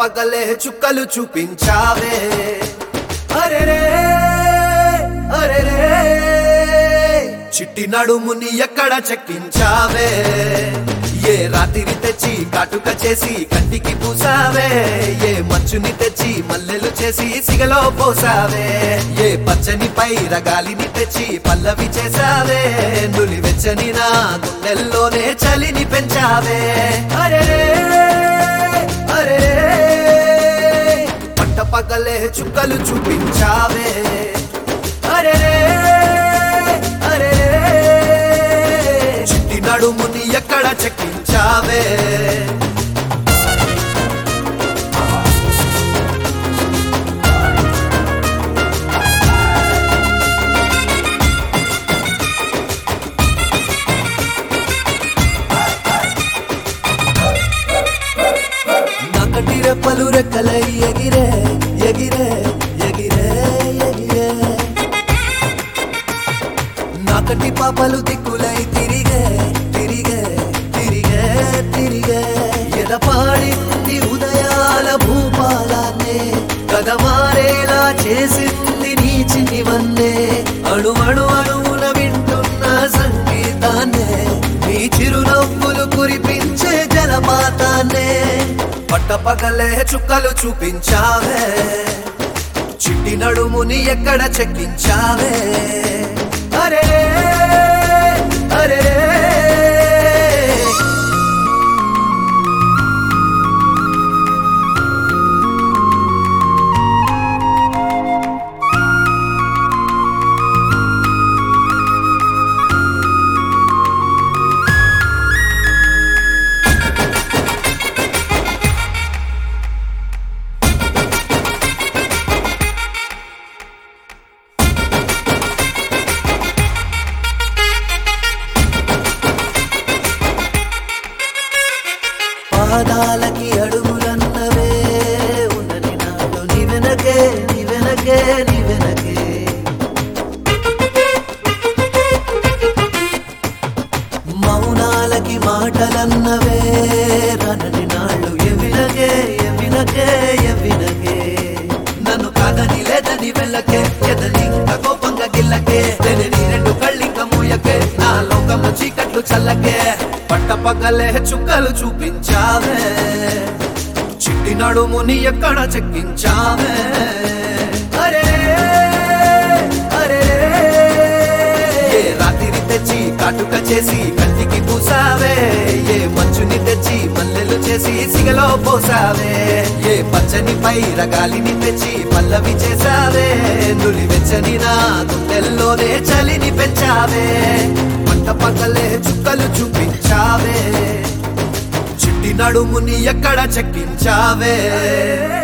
పగలే చుక్కలు చూపించావే అరే రే అరే రే చిట్టి నడుముని ఎక్కడ చెక్కించావే ఏ రాత్రి తెచ్చి కాటుక చేసి కంటికి పూసావే ఏ మంచుని తెచ్చి మల్లెలు చేసి సిగలో పోసావే ఏ పచ్చని పైర గాలిని తెచ్చి పల్లవి చేసావే నులి వెచ్చని నా గుండెల్లోనే చలిని పెంచావే అరే రే, అరే రే, పట్ట పగలే చుక్కలు చూపించావే అరే రే, అరే రే, చిట్టి నడుముని ఎక్కడ చెక్కించావే నకటి రెప్పలు రెక్కలై ఎగిరే ఎగిరే ఎగిరే ఎగిరే నాకటి పాపలు దిక్కులై తిరిగే తిరిగే తిరిగే తిరిగే ఎదపాడింది ఉదయాల భూపాలాన్నే కదమారేలా చేసింది నీ చిన్నివన్నే అణు అణు అణువున వింటున్న సంగీతాన్నే నీ చిరునవ్వులు కురిపించే జలపాతాన్నే పట్టపగలే చుక్కలు చూపించావే చిట్టి నడుముని ఎక్కడ చెక్కించావే అరే అరే పాదాలకి అడుగులన్నవే ఉన్నని నాలో నీ వెనకే నీ వెనకే నీ వెనకే మౌనాలకి మాటలన్నవే రనని నాళ్ళు ఎవినకే ఎవినకే ఎవినకే నన్ను కాదని లేదని వెళ్ళకే ఎదలింక కోపంగా గిల్లకే నేను నీ రెండు కళ్ళింక మూయకే నా లోకము చీకట్లు చల్లకే పట్ట పగలే చుక్కలు చూపించావే చిట్టి నడుముని ఎక్కడ చెక్కించావే అరే అరే ఏ రాత్రి తెచ్చి కాటుక చేసి కంటికి పూసావే ఏ మంచుని తెచ్చి మల్లెలు చేసి సిగలో పోసావే ఏ పచ్చని పైర గాలిని తెచ్చి పల్లవి చేసావే నులి వెచ్చని నా గుండెల్లోనే చలిని పెంచావే పంట పగలే చుక్కలు చూపించావే చిట్టి నడుముని ఎక్కడ చెక్కించావే